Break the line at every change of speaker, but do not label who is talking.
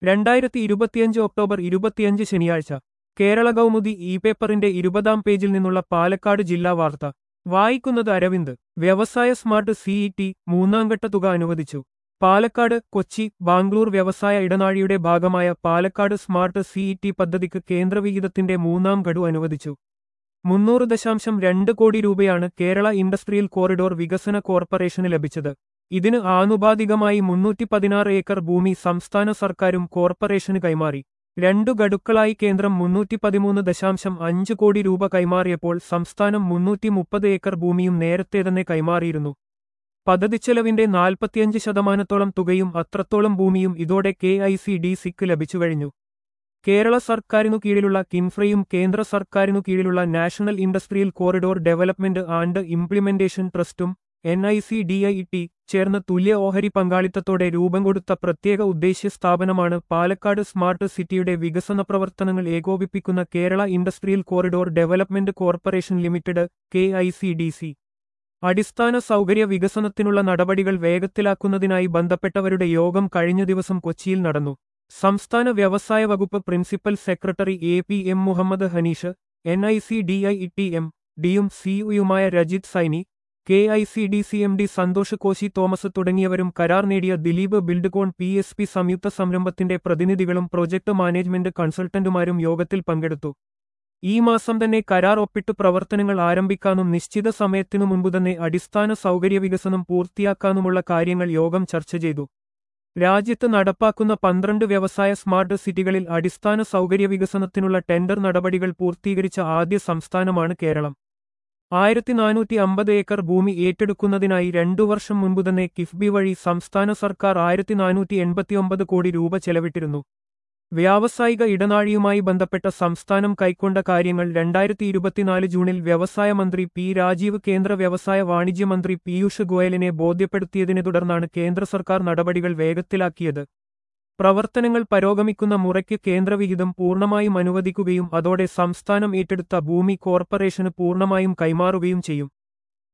രണ്ടായിരത്തി ഇരുപത്തിയഞ്ച് ഒക്ടോബർ ഇരുപത്തിയഞ്ച് ശനിയാഴ്ച കേരള കൗമുദി ഇ പേപ്പറിന്റെ ഇരുപതാം പേജിൽ നിന്നുള്ള പാലക്കാട് ജില്ലാ വാർത്ത വായിക്കുന്നത് അരവിന്ദ് വ്യവസായ സ്മാർട്ട് സിഇടി മൂന്നാംഘട്ട തുക അനുവദിച്ചു പാലക്കാട് കൊച്ചി ബാംഗ്ലൂർ വ്യവസായ ഇടനാഴിയുടെ ഭാഗമായ പാലക്കാട് സ്മാർട്ട് സിഇടി പദ്ധതിക്ക് കേന്ദ്രവിഹിതത്തിന്റെ മൂന്നാം ഗഡു അനുവദിച്ചു മുന്നൂറ് ദശാംശം രണ്ട് കോടി രൂപയാണ് കേരള ഇൻഡസ്ട്രിയൽ കോറിഡോർ വികസന കോർപ്പറേഷന് ലഭിച്ചത് ഇതിന് ആനുപാതികമായി മുന്നൂറ്റി പതിനാറ് ഏക്കർ ഭൂമി സംസ്ഥാന സർക്കാരും കോർപ്പറേഷന് കൈമാറി രണ്ടു ഗഡുക്കളായി കേന്ദ്രം മുന്നൂറ്റി പതിമൂന്ന് ദശാംശം അഞ്ച് കോടി രൂപ കൈമാറിയപ്പോൾ സംസ്ഥാനം മുന്നൂറ്റി മുപ്പത് ഏക്കർ ഭൂമിയും നേരത്തെ തന്നെ കൈമാറിയിരുന്നു പദ്ധതിച്ചെലവിന്റെ നാൽപ്പത്തിയഞ്ച് ശതമാനത്തോളം തുകയും അത്രത്തോളം ഭൂമിയും ഇതോടെ കെ ഐ സി ഡി സിക്ക് ലഭിച്ചുകഴിഞ്ഞു കേരള സർക്കാരിനു കീഴിലുള്ള കിൻഫ്രയും കേന്ദ്ര സർക്കാരിനു കീഴിലുള്ള national industrial corridor development and implementation ട്രസ്റ്റും N I C D I T ചേർന്ന് തുല്യ ഓഹരി പങ്കാളിത്തത്തോടെ രൂപം കൊടുത്ത പ്രത്യേക ഉദ്ദേശ്യ സ്ഥാപനമാണ് പാലക്കാട് സ്മാർട്ട് സിറ്റിയുടെ വികസന പ്രവർത്തനങ്ങൾ ഏകോപിപ്പിക്കുന്ന Kerala industrial corridor development corporation limited K I C D C അടിസ്ഥാന സൗകര്യ വികസനത്തിനുള്ള നടപടികൾ വേഗത്തിലാക്കുന്നതിനായി ബന്ധപ്പെട്ടവരുടെ യോഗം കഴിഞ്ഞ ദിവസം കൊച്ചിയിൽ നടന്നു സംസ്ഥാന വ്യവസായ വകുപ്പ് principal secretary A P M Muhammad Hanish N I C D I T M ഡിയും സിയുമായ Rajit Saini K I C D C M D Santhosh Koshy Thomas തുടങ്ങിയവരും കരാർ നേടിയ Dilip Buildcon P S P സംയുക്ത സംരംഭത്തിന്റെ പ്രതിനിധികളും പ്രൊജക്ട് മാനേജ്മെന്റ് കൺസൾട്ടന്റുമാരും യോഗത്തിൽ പങ്കെടുത്തു ഈ മാസം തന്നെ കരാർ ഒപ്പിട്ട് പ്രവർത്തനങ്ങൾ ആരംഭിക്കാനും നിശ്ചിത സമയത്തിനു മുൻപ് തന്നെ അടിസ്ഥാന സൗകര്യ വികസനം പൂർത്തിയാക്കാനുമുള്ള കാര്യങ്ങൾ യോഗം ചർച്ച ചെയ്തു രാജ്യത്ത് നടപ്പാക്കുന്ന പന്ത്രണ്ട് വ്യവസായ സ്മാർട്ട് സിറ്റികളിൽ അടിസ്ഥാന സൗകര്യ വികസനത്തിനുള്ള ടെൻഡർ നടപടികൾ പൂർത്തീകരിച്ച ആദ്യ സംസ്ഥാനമാണ് കേരളം ആയിരത്തി നാനൂറ്റി അമ്പത് ഏക്കർ ഭൂമി ഏറ്റെടുക്കുന്നതിനായി രണ്ടു വർഷം മുൻപ് തന്നെ കിഫ്ബി വഴി സംസ്ഥാന സർക്കാർ ആയിരത്തി നാനൂറ്റി എൺപത്തിയൊമ്പത് കോടി രൂപ ചെലവിട്ടിരുന്നു വ്യാവസായിക ഇടനാഴിയുമായി ബന്ധപ്പെട്ട സംസ്ഥാനം കൈക്കൊണ്ട കാര്യങ്ങൾ രണ്ടായിരത്തി ഇരുപത്തിനാല് ജൂണിൽ വ്യവസായ മന്ത്രി പി രാജീവ് കേന്ദ്ര വ്യവസായ വാണിജ്യ മന്ത്രി പീയൂഷ് ഗോയലിനെ ബോധ്യപ്പെടുത്തിയതിനെ തുടർന്നാണ് കേന്ദ്ര സർക്കാർ നടപടികൾ വേഗത്തിലാക്കിയത് പ്രവർത്തനങ്ങൾ പുരോഗമിക്കുന്ന മുറയ്ക്ക് കേന്ദ്രവിഹിതം പൂർണ്ണമായും അനുവദിക്കുകയും അതോടെ സംസ്ഥാനം ഏറ്റെടുത്ത ഭൂമി കോർപ്പറേഷന് പൂർണ്ണമായും കൈമാറുകയും ചെയ്യും